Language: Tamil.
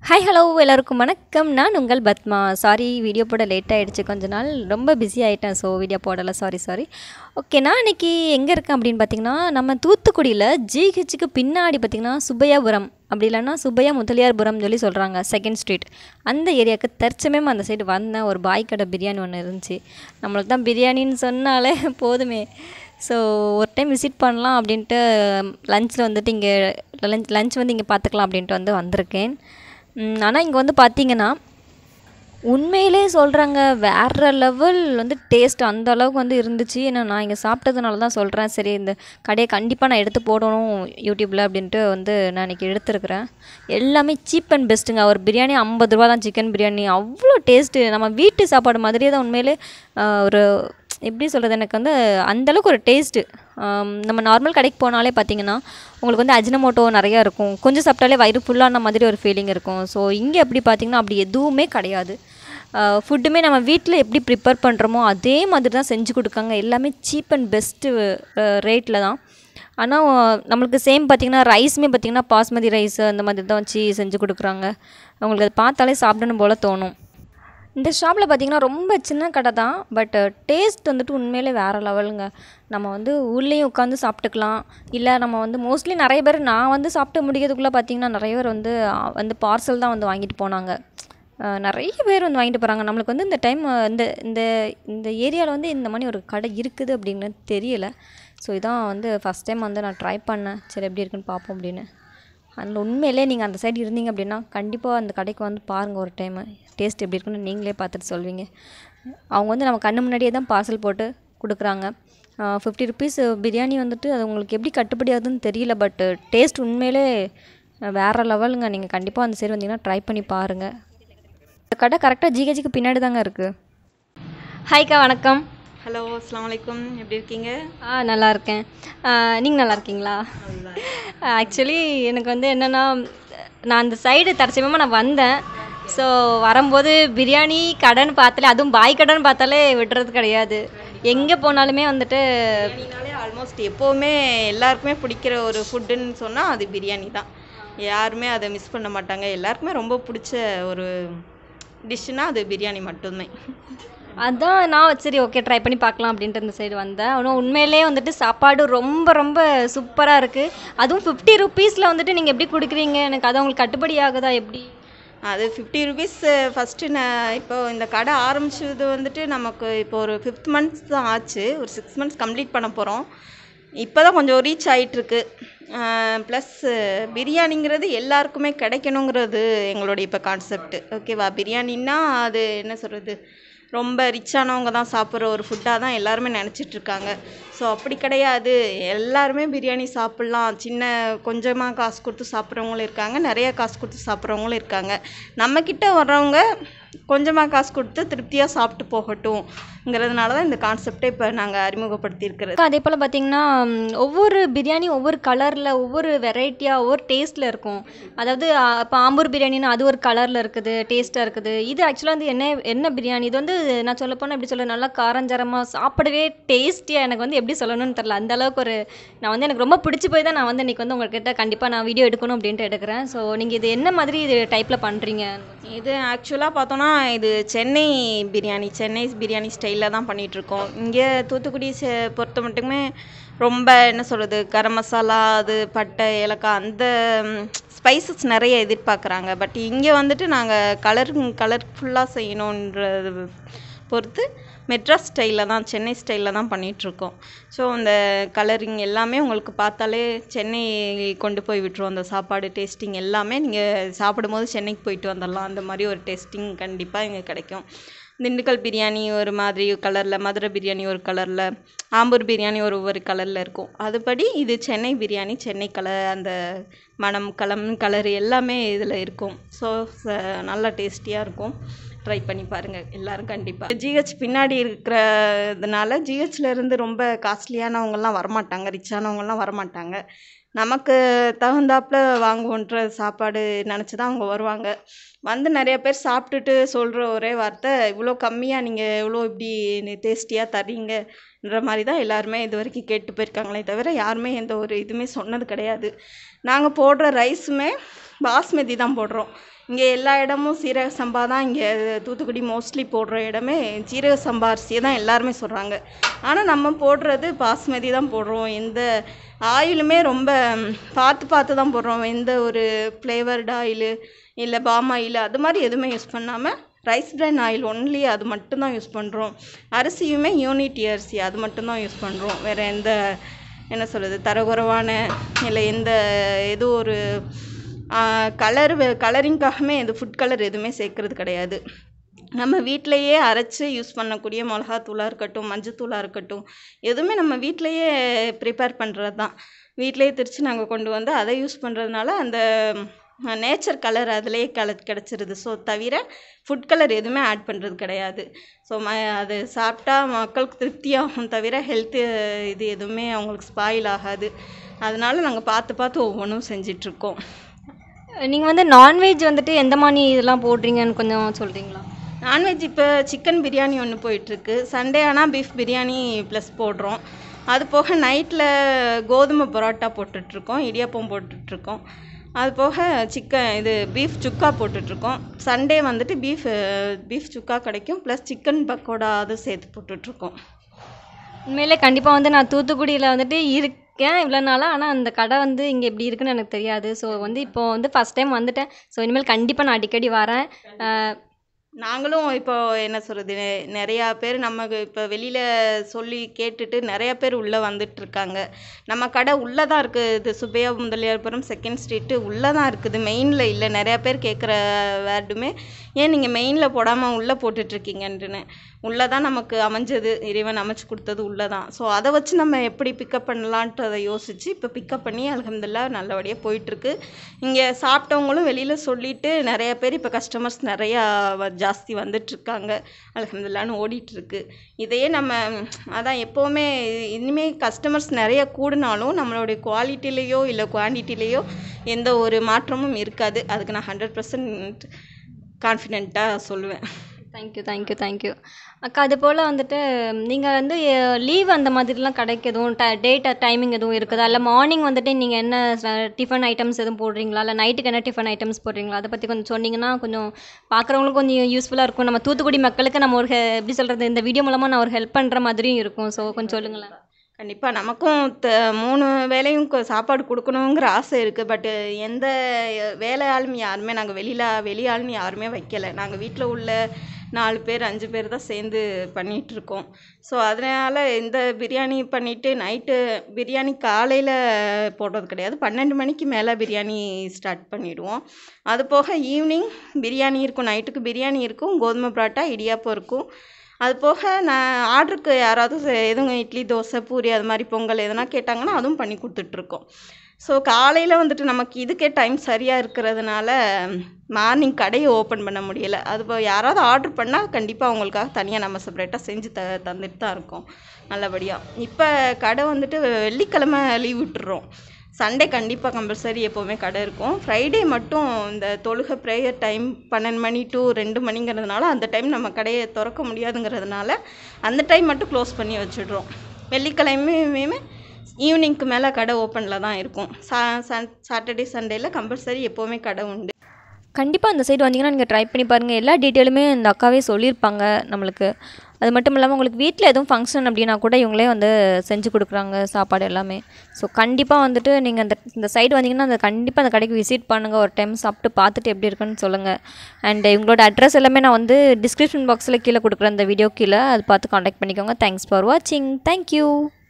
ஹாய் ஹலோ எல்லாருக்கும் வணக்கம் நான் உங்கள் பத்மா சாரி வீடியோ போட லேட் ஆகிடுச்சு கொஞ்ச நாள் ரொம்ப பிஸி ஆகிட்டேன் ஸோ வீடியோ போடலை சாரி சாரி ஓகே நான் இன்றைக்கி எங்கே இருக்கேன் அப்படின்னு பார்த்தீங்கன்னா நம்ம தூத்துக்குடியில் ஜிஹெச்சுக்கு பின்னாடி பார்த்திங்கன்னா சுப்பையாபுரம் அப்படி இல்லைன்னா சுப்பையா முதலியார்புரம் சொல்லி சொல்கிறாங்க செகண்ட் ஸ்ட்ரீட் அந்த ஏரியாவுக்கு தற்சமயம் அந்த சைடு வந்தேன் ஒரு பாய் கடை பிரியாணி ஒன்று இருந்துச்சு நம்மளுக்கு தான் பிரியாணின்னு சொன்னாலே போதுமே ஸோ ஒரு டைம் விசிட் பண்ணலாம் அப்படின்ட்டு லஞ்சில் வந்துட்டு இங்கே லஞ்ச் லஞ்ச் வந்து இங்கே பார்த்துக்கலாம் அப்படின்ட்டு வந்து வந்திருக்கேன் ஆனால் இங்கே வந்து பார்த்தீங்கன்னா உண்மையிலே சொல்கிறாங்க வேறு லெவல் வந்து டேஸ்ட் அந்த அளவுக்கு வந்து இருந்துச்சு ஏன்னா நான் இங்கே சாப்பிட்டதுனால தான் சொல்கிறேன் சரி இந்த கடையை கண்டிப்பாக நான் எடுத்து போடணும் யூடியூப்பில் அப்படின்ட்டு வந்து நான் இன்றைக்கி எடுத்துருக்கிறேன் எல்லாமே சீப் அண்ட் பெஸ்ட்டுங்க ஒரு பிரியாணி ஐம்பது ரூபா தான் சிக்கன் பிரியாணி அவ்வளோ டேஸ்ட்டு நம்ம வீட்டு சாப்பாடு மாதிரியே தான் உண்மையிலே ஆஹ், ஒரு எப்படி சொல்கிறது எனக்கு வந்து அந்தளவுக்கு ஒரு டேஸ்ட்டு நம்ம நார்மல் கடைக்கு போனாலே பார்த்தீங்கன்னா உங்களுக்கு வந்து அஜினமோட்டோ நிறையா இருக்கும் கொஞ்சம் சாப்பிட்டாலே வயிறு ஃபுல்லான மாதிரி ஒரு ஃபீலிங் இருக்கும் ஸோ இங்கே எப்படி பார்த்தீங்கன்னா அப்படி எதுவுமே கிடையாது ஃபுட்டுமே நம்ம வீட்டில் எப்படி ப்ரிப்பேர் பண்ணுறோமோ அதே மாதிரி தான் செஞ்சு கொடுக்காங்க எல்லாமே சீப் அண்ட் பெஸ்ட்டு ரேட்டில் தான் ஆனால் நம்மளுக்கு சேம் பார்த்திங்கன்னா ரைஸுமே பார்த்திங்கன்னா பாஸ்மதி ரைஸ் அந்த மாதிரி தான் வச்சு செஞ்சு கொடுக்குறாங்க உங்களுக்கு அது பார்த்தாலே சாப்பிடணும் போல் தோணும் இந்த ஷாப்பில் பார்த்தீங்கன்னா ரொம்ப சின்ன கடை தான் பட் டேஸ்ட் வந்துட்டு உண்மையிலே வேறு லெவலுங்க நம்ம வந்து உள்ளேயும் உட்காந்து சாப்பிட்டுக்கலாம் இல்லை நம்ம வந்து மோஸ்ட்லி நிறைய பேர் நான் வந்து சாப்பிட்டு முடிக்கிறதுக்குள்ளே பார்த்தீங்கன்னா நிறைய பேர் வந்து அ, வந்து பார்சல் தான் வந்து வாங்கிட்டு போனாங்க அஹ், நிறைய பேர் வந்து வாங்கிட்டு போகிறாங்க நம்மளுக்கு வந்து இந்த டைம் இந்த இந்த இந்த ஏரியாவில் வந்து இந்த மாதிரி ஒரு கடை இருக்குது அப்படின்னு தெரியல ஸோ இதான் வந்து ஃபஸ்ட் டைம் வந்து நான் ட்ரை பண்ணேன் சரி எப்படி இருக்குன்னு பார்ப்போம் அப்படின்னு அதில் உண்மையிலே நீங்கள் அந்த சைடு இருந்தீங்க அப்படின்னா கண்டிப்பாக அந்த கடைக்கு வந்து பாருங்கள் ஒரு டைமு டேஸ்ட் எப்படி இருக்குன்னு நீங்களே பார்த்துட்டு சொல்வீங்க அவங்க வந்து நம்ம கண்ணு முன்னாடியே தான் பார்சல் போட்டு கொடுக்குறாங்க ஃபிஃப்டி ருபீஸ் பிரியாணி வந்துட்டு அது உங்களுக்கு எப்படி கட்டுப்படி ஆகுதுன்னு தெரியல பட் டேஸ்ட் உண்மையிலே வேறு லெவலுங்க நீங்கள் கண்டிப்பாக அந்த சைடு வந்தீங்கன்னா ட்ரை பண்ணி பாருங்கள் இந்த கடை கரெக்டாக ஜிஹெச்சுக்கு பின்னாடி தாங்க இருக்குது ஹாய்க்கா வணக்கம் ஹலோ அஸ்லாம் வலைக்கும் எப்படி இருக்கீங்க ஆ நல்லா இருக்கேன் நீங்கள் நல்லா இருக்கீங்களா ஆக்சுவலி எனக்கு வந்து என்னென்னா நான் அந்த சைடு தற்சமயமாக நான் வந்தேன் ஸோ வரும்போது பிரியாணி கடைன்னு பார்த்தாலே அதுவும் பாய் கடைன்னு பார்த்தாலே விடுறது கிடையாது எங்கே போனாலுமே வந்துட்டு பிரியாணினாலே ஆல்மோஸ்ட் எப்போவுமே எல்லாருக்குமே பிடிக்கிற ஒரு ஃபுட்டுன்னு சொன்னால் அது பிரியாணி தான் யாருமே அதை மிஸ் பண்ண மாட்டாங்க எல்லாருக்குமே ரொம்ப பிடிச்ச ஒரு டிஷ்ஷுனா அது பிரியாணி மட்டுமே அதான் நான் சரி ஓகே ட்ரை பண்ணி பார்க்கலாம் அப்படின்ட்டு இந்த சைடு வந்தேன் ஆனால் உண்மையிலே வந்துட்டு சாப்பாடு ரொம்ப ரொம்ப சூப்பராக இருக்குது அதுவும் ஃபிஃப்டி ருபீஸில் வந்துட்டு நீங்கள் எப்படி கொடுக்குறீங்க எனக்கு அது உங்களுக்கு கட்டுப்படி ஆகுதா எப்படி அது ஃபிஃப்டி ருபீஸ் ஃபஸ்ட்டு நான் இப்போ இந்த கடை ஆரம்பிச்சது வந்துட்டு நமக்கு இப்போ ஒரு ஃபிஃப்த் மந்த்ஸ் தான் ஆச்சு ஒரு சிக்ஸ் மந்த்ஸ் கம்ப்ளீட் பண்ண போகிறோம் இப்போ தான் கொஞ்சம் ரீச் ஆகிட்டுருக்கு ப்ளஸ் பிரியாணிங்கிறது எல்லாருக்குமே கிடைக்கணுங்கிறது எங்களுடைய இப்போ கான்செப்ட் ஓகேவா பிரியாணின்னா அது என்ன சொல்கிறது ரொம்ப ரிச்சானவங்க தான் சாப்பிட்ற ஒரு ஃபுட்டாக தான் எல்லாருமே நினச்சிட்டு இருக்காங்க ஸோ அப்படி கிடையாது எல்லாருமே பிரியாணி சாப்பிட்லாம் சின்ன கொஞ்சமாக காசு கொடுத்து சாப்பிட்றவங்களும் இருக்காங்க நிறைய காசு கொடுத்து சாப்பிட்றவங்களும் இருக்காங்க நம்மக்கிட்ட வர்றவங்க கொஞ்சமாக காசு கொடுத்து திருப்தியாக சாப்பிட்டு போகட்டும்ங்கிறதுனால தான் இந்த கான்செப்டை இப்போ நாங்கள் அறிமுகப்படுத்தியிருக்கிறது அதே போல் பார்த்தீங்கன்னா ம், ஒவ்வொரு பிரியாணி ஒவ்வொரு கலரில் ஒவ்வொரு வெரைட்டியாக ஒவ்வொரு டேஸ்ட்டில் இருக்கும் அதாவது ஆ, இப்போ ஆம்பூர் பிரியாணினா அது ஒரு கலரில் இருக்குது டேஸ்ட்டாக இருக்குது இது ஆக்சுவலாக வந்து என்ன என்ன பிரியாணி இது வந்து நான் சொல்ல போனால் எப்படி சொல்ல நல்லா காரஞ்சரமாக சாப்பிடவே டேஸ்டியாக எனக்கு வந்து எப்படி சொல்லணும்னு தெரில அந்த அளவுக்கு ஒரு நான் வந்து எனக்கு ரொம்ப பிடிச்சி போய் தான் நான் வந்து இன்றைக்கி வந்து உங்கள்கிட்ட கண்டிப்பாக நான் வீடியோ எடுக்கணும் அப்படின்ட்டு எடுக்கிறேன் ஸோ நீங்கள் இது என்ன மாதிரி இது டைப்பில் பண்ணுறீங்க இது ஆக்சுவலாக பார்த்தோன்னா இது சென்னை பிரியாணி சென்னை பிரியாணி ஸ்டைலில் தான் பண்ணிகிட்ருக்கோம் இங்கே தூத்துக்குடி செ- பொறுத்த மட்டுமே ரொம்ப என்ன சொல்கிறது கரம் மசாலா அது பட்டை ஏலக்காய் அந்த ஸ்பைசஸ் நிறைய எதிர்பார்க்குறாங்க பட் இங்கே வந்துட்டு நாங்கள் கலர் கலர்ஃபுல்லாக செய்யணுன்றது பொறுத்து மெட்ராஸ் ஸ்டைலில் தான் சென்னை ஸ்டைலில் தான் பண்ணிகிட்ருக்கோம் ஸோ அந்த கலரிங் எல்லாமே உங்களுக்கு பார்த்தாலே சென்னை கொண்டு போய் விட்டுரும் அந்த சாப்பாடு டேஸ்டிங் எல்லாமே நீங்கள் சாப்பிடும்போது சென்னைக்கு போயிட்டு வந்துடலாம் அந்த மாதிரி ஒரு டேஸ்டிங் கண்டிப்பாக இங்கே கிடைக்கும் திண்டுக்கல் பிரியாணி ஒரு மாதிரி கலரில் மதுரை பிரியாணி ஒரு கலரில் ஆம்பூர் பிரியாணி ஒரு ஒவ்வொரு கலரில் இருக்கும் அதுபடி இது சென்னை பிரியாணி சென்னை கலர் அந்த மணம் களம் கலர் எல்லாமே இதில் இருக்கும் ஸோ நல்லா டேஸ்டியாக இருக்கும் ட்ரை பண்ணி பாருங்கள் எல்லாரும் கண்டிப்பாக ஜிஹெச் பின்னாடி இருக்கிறதுனால ஜிஹெச்ல இருந்து ரொம்ப காஸ்ட்லியானவங்கலாம் வரமாட்டாங்க ரிச்சானவங்கலாம் வரமாட்டாங்க நமக்கு தகுந்தாப்புல வாங்குவோன்ற சாப்பாடு நினச்சி தான் அவங்க வருவாங்க வந்து நிறைய பேர் சாப்பிட்டுட்டு சொல்கிற ஒரே வார்த்தை இவ்வளோ கம்மியாக நீங்கள் இவ்வளோ இப்படி டேஸ்டியாக தர்றீங்கன்ற மாதிரி தான் எல்லாருமே இது வரைக்கும் கேட்டு போயிருக்காங்களே தவிர யாருமே எந்த ஒரு இதுவுமே சொன்னது கிடையாது நாங்கள் போடுற ரைஸுமே பாஸ்மதி தான் போடுறோம் இங்கே எல்லா இடமும் சீரக சம்பா தான் இங்கே தூத்துக்குடி மோஸ்ட்லி போடுற இடமே சீரக சம்பா அரிசியை தான் எல்லாருமே சொல்கிறாங்க ஆனால் நம்ம போடுறது பாஸ்மதி தான் போடுறோம் எந்த ஆயிலுமே ரொம்ப பார்த்து பார்த்து தான் போடுறோம் எந்த ஒரு ஃப்ளேவர்டு ஆயிலு இல்லை பாம் ஆயில் அது மாதிரி எதுவுமே யூஸ் பண்ணாமல் ரைஸ் பிரான் ஆயில் ஒன்லி அது மட்டும்தான் யூஸ் பண்ணுறோம் அரிசியுமே யூனிட்டி அரிசி அது மட்டும்தான் யூஸ் பண்ணுறோம் வேறு எந்த என்ன சொல்கிறது தரக்குறைவான இல்லை எந்த ஏதோ ஒரு கலர் கலரிங்காகவே எது ஃபுட் கலர் எதுவுமே சேர்க்கறது கிடையாது நம்ம வீட்டிலையே அரைச்சி யூஸ் பண்ணக்கூடிய மிளகாத்தூளாக இருக்கட்டும் மஞ்சத்தூளாக இருக்கட்டும் எதுவுமே நம்ம வீட்டிலையே ப்ரிப்பேர் பண்ணுறது தான் வீட்டிலையே திரித்து நாங்கள் கொண்டு வந்து அதை யூஸ் பண்ணுறதுனால அந்த நேச்சர் கலர் அதிலே கல கிடச்சிருது ஸோ தவிர ஃபுட் கலர் எதுவுமே ஆட் பண்ணுறது கிடையாது ஸோ ம அது சாப்பிட்டா மக்களுக்கு திருப்தியாகும் தவிர ஹெல்த்து இது எதுவுமே அவங்களுக்கு ஸ்பாயில் ஆகாது அதனால நாங்கள் பார்த்து பார்த்து ஒவ்வொன்றும் செஞ்சிட்ருக்கோம் நீங்கள் வந்து நான்வெஜ் வந்துட்டு எந்த மாதிரி இதெல்லாம் போடுறீங்கன்னு கொஞ்சம் சொல்கிறீங்களா நான்வெஜ் இப்போ சிக்கன் பிரியாணி ஒன்று போயிட்டுருக்கு சண்டே ஆனால் பீஃப் பிரியாணி ப்ளஸ் போடுறோம் அது போக நைட்டில் கோதுமை பரோட்டா போட்டுட்ருக்கோம் இடியாப்பம் போட்டுட்ருக்கோம் அது போக சிக்கன் இது பீஃப் சுக்கா போட்டுட்ருக்கோம் சண்டே வந்துட்டு பீஃப் பீஃப் சுக்கா கிடைக்கும் ப்ளஸ் சிக்கன் பக்கோடா அது சேர்த்து போட்டுட்ருக்கோம் உண்மையிலே கண்டிப்பாக வந்து நான் தூத்துக்குடியில் வந்துட்டு இருக்கேன் இவ்வளோ நாளாக ஆனால் அந்த கடை வந்து இங்கே எப்படி இருக்குன்னு எனக்கு தெரியாது ஸோ வந்து இப்போ வந்து ஃபஸ்ட் டைம் வந்துட்டேன் ஸோ இனிமேல் கண்டிப்பாக நான் அடிக்கடி வரேன் அஹ் நாங்களும் இப்போ என்ன சொல்கிறது நிறையா பேர் நமக்கு இப்போ வெளியில் சொல்லி கேட்டுட்டு நிறையா பேர் உள்ளே வந்துட்டு இருக்காங்க நம்ம கடை உள்ளே தான் இருக்குது இது சுப்பையா முதலியார்புரம் செகண்ட் ஸ்ட்ரீட்டு உள்ளே தான் இருக்குது மெயினில் இல்லை நிறையா பேர் கேட்குற வேர்டுமே ஏன் நீங்கள் மெயினில் போடாமல் உள்ளே போட்டுட்ருக்கீங்கன்ட்டுன்னு உள்ளே தான் நமக்கு அமைஞ்சது இறைவன் அமைச்சு கொடுத்தது உள்ளே தான் ஸோ அதை வச்சு நம்ம எப்படி பிக்கப் பண்ணலான்ட்டு யோசித்து இப்போ பிக்கப் பண்ணி அலமதுல்லா நல்லபடியாக போயிட்டுருக்கு இங்கே சாப்பிட்டவங்களும் வெளியில் சொல்லிட்டு நிறைய பேர் இப்போ கஸ்டமர்ஸ் நிறையா வ- ஜாஸ்தி வந்துட்டுருக்காங்க அலமதுல்லான்னு ஓடிட்டுருக்கு இதையே நம்ம அதான் எப்போவுமே இனிமேல் கஸ்டமர்ஸ் நிறைய கூடினாலும் நம்மளுடைய குவாலிட்டிலேயோ இல்லை குவான்டிட்டிலேயோ எந்த ஒரு மாற்றமும் இருக்காது அதுக்கு நான் ஹண்ட்ரட் பர்சன்ட் கான்ஃபிடெண்ட்டாக சொல்லுவேன் தேங்க்யூ தேங்க்யூ தேங்க்யூ அக்கா அது போல் வந்துட்டு நீங்கள் வந்து லீவ் அந்த மாதிரிலாம் கடைக்கு எதுவும் ட டேட் டைமிங் எதுவும் இருக்குதா இல்லை மார்னிங் வந்துட்டு நீங்கள் என்ன டிஃபன் ஐட்டம்ஸ் எதுவும் போடுறீங்களா இல்லை நைட்டுக்கு என்ன டிஃபன் ஐட்டம்ஸ் போடுறீங்களா அதை பற்றி கொஞ்சம் சொன்னீங்கன்னா கொஞ்சம் பார்க்குறவங்களுக்கும் கொஞ்சம் யூஸ்ஃபுல்லாக இருக்கும் நம்ம தூத்துக்குடி மக்களுக்கு நம்ம ஒரு he- எப்படி சொல்கிறது இந்த வீடியோ மூலமாக நான் ஒரு ஹெல்ப் பண்ணுற மாதிரியும் இருக்கும் ஸோ கொஞ்சம் சொல்லுங்களேன் கண்டிப்பாக நமக்கும் த மூணு வேளையும் கொ- சாப்பாடு கொடுக்கணுங்கிற ஆசை இருக்குது பட்டு எந்த வேலை ஆளும் யாருமே நாங்கள் வெளியில் வெளி ஆளுன்னு யாருமே வைக்கலை நாங்கள் வீட்டில் உள்ள நாலு பேர் அஞ்சு பேர் தான் சேர்ந்து பண்ணிகிட்ருக்கோம் ஸோ அதனால் இந்த பிரியாணி பண்ணிவிட்டு நைட்டு பிரியாணி காலையில் போடுறது கிடையாது பன்னெண்டு மணிக்கு மேலே பிரியாணி ஸ்டார்ட் பண்ணிவிடுவோம் அது போக ஈவினிங் பிரியாணி இருக்கும் நைட்டுக்கு பிரியாணி இருக்கும் கோதுமை பரோட்டா இடியாப்பம் இருக்கும் அது போக நான் ஆர்டருக்கு யாராவது செ- எதுவும் இட்லி தோசை பூரி அது மாதிரி பொங்கல் எதனா கேட்டாங்கன்னா அதுவும் பண்ணி கொடுத்துட்ருக்கோம் ஸோ காலையில் வந்துட்டு நமக்கு இதுக்கே டைம் சரியாக இருக்கிறதுனால மார்னிங் கடையை ஓப்பன் பண்ண முடியலை அது இப்போ யாராவது ஆர்டர் பண்ணால் கண்டிப்பாக அவங்களுக்காக தனியாக நம்ம செப்பரேட்டாக செஞ்சு த தந்துட்டு தான் இருக்கோம் நல்லபடியாக இப்போ கடை வந்துட்டு வெள்ளிக்கிழமை லீவ் விட்டுறோம் சண்டே கண்டிப்பாக கம்பல்சரி எப்போவுமே கடை இருக்கும் ஃப்ரைடே மட்டும் இந்த தொழுகை ப்ரேயர் டைம் பன்னெண்டு மணி டு ரெண்டு மணிங்கிறதுனால அந்த டைம் நம்ம கடையை திறக்க முடியாதுங்கிறதுனால அந்த டைம் மட்டும் க்ளோஸ் பண்ணி வச்சிடுறோம் வெள்ளிக்கிழமையுமே ஈவினிங்க்கு மேலே கடை ஓப்பனில் தான் இருக்கும் சா சன் சாட்டர்டே சண்டேயில் கம்பல்சரி எப்போவுமே கடை உண்டு கண்டிப்பாக அந்த சைடு வந்தீங்கன்னா நீங்கள் ட்ரை பண்ணி பாருங்கள் எல்லா டீட்டெயிலுமே இந்த அக்காவே சொல்லியிருப்பாங்க நம்மளுக்கு அது மட்டும் இல்லாமல் உங்களுக்கு வீட்டில் எதுவும் ஃபங்க்ஷன் அப்படின்னா கூட இவங்களே வந்து செஞ்சு கொடுக்குறாங்க சாப்பாடு எல்லாமே ஸோ கண்டிப்பாக வந்துட்டு நீங்கள் அந்த இந்த சைடு வந்தீங்கன்னா அந்த கண்டிப்பாக அந்த கடைக்கு விசிட் பண்ணுங்கள் ஒரு டைம் சாப்பிட்டு பார்த்துட்டு எப்படி இருக்குன்னு சொல்லுங்கள் அண்ட் இவங்களோட அட்ரஸ் எல்லாமே நான் வந்து டிஸ்கிரிப்ஷன் பாக்ஸில் கீழே கொடுக்குறேன் இந்த வீடியோ கீழே அது பார்த்து காண்டாக்ட் பண்ணிக்கோங்க தேங்க்ஸ் ஃபார் வாட்சிங் தேங்க்யூ